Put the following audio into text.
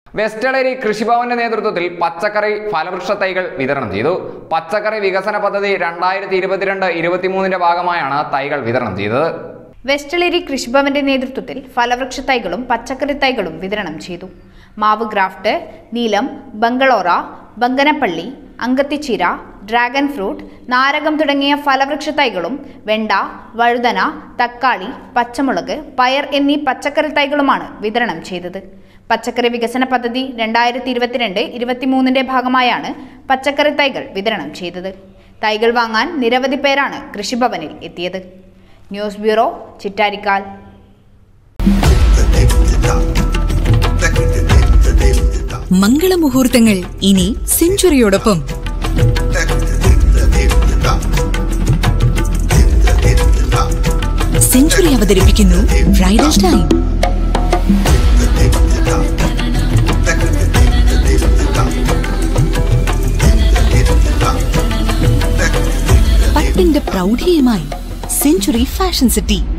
വെസ്റ്റളേരി കൃഷിഭവന്റെ നേതൃത്വത്തിൽ പച്ചക്കറി ഫലവൃക്ഷ തൈകൾ വിതരണം ചെയ്തു പച്ചക്കറി വികസന പദ്ധതി രണ്ടായിരത്തി ഇരുപത്തിരണ്ട് ഇരുപത്തിമൂന്നിന്റെ ഭാഗമായാണ് തൈകൾ വിതരണം ചെയ്തത് വെസ്റ്റളേരി കൃഷിഭവന്റെ നേതൃത്വത്തിൽ ഫലവൃക്ഷ തൈകളും പച്ചക്കറി തൈകളും വിതരണം ചെയ്തു മാവ് ഗ്രാഫ്റ്റ് നീലം ബംഗളോറ ബങ്കനപ്പള്ളി അങ്കത്തിച്ചീര ഡ്രാഗൺ ഫ്രൂട്ട് നാരകം തുടങ്ങിയ ഫലവൃക്ഷ തൈകളും വെണ്ട വഴുതന തക്കാളി പച്ചമുളക് പയർ എന്നീ പച്ചക്കറി തൈകളുമാണ് വിതരണം ചെയ്തത് പച്ചക്കറി വികസന പദ്ധതി രണ്ടായിരത്തി ഇരുപത്തിരണ്ട് ഇരുപത്തിമൂന്നിന്റെ ഭാഗമായാണ് പച്ചക്കറി തൈകൾ വിതരണം ചെയ്തത് തൈകൾ വാങ്ങാൻ നിരവധി പേരാണ് കൃഷിഭവനിൽ എത്തിയത് ന്യൂസ് ബ്യൂറോ ചിറ്റാരിക്കാൽ മംഗളമുഹൂർത്തങ്ങൾ ഇനി സെഞ്ചുറിയോടൊപ്പം സെഞ്ചുറി അവതരിപ്പിക്കുന്നു ബ്രൈഡൽ ടൈം പട്ടിന്റെ പ്രൗഢിയുമായി സെഞ്ചുറി ഫാഷൻ സിറ്റി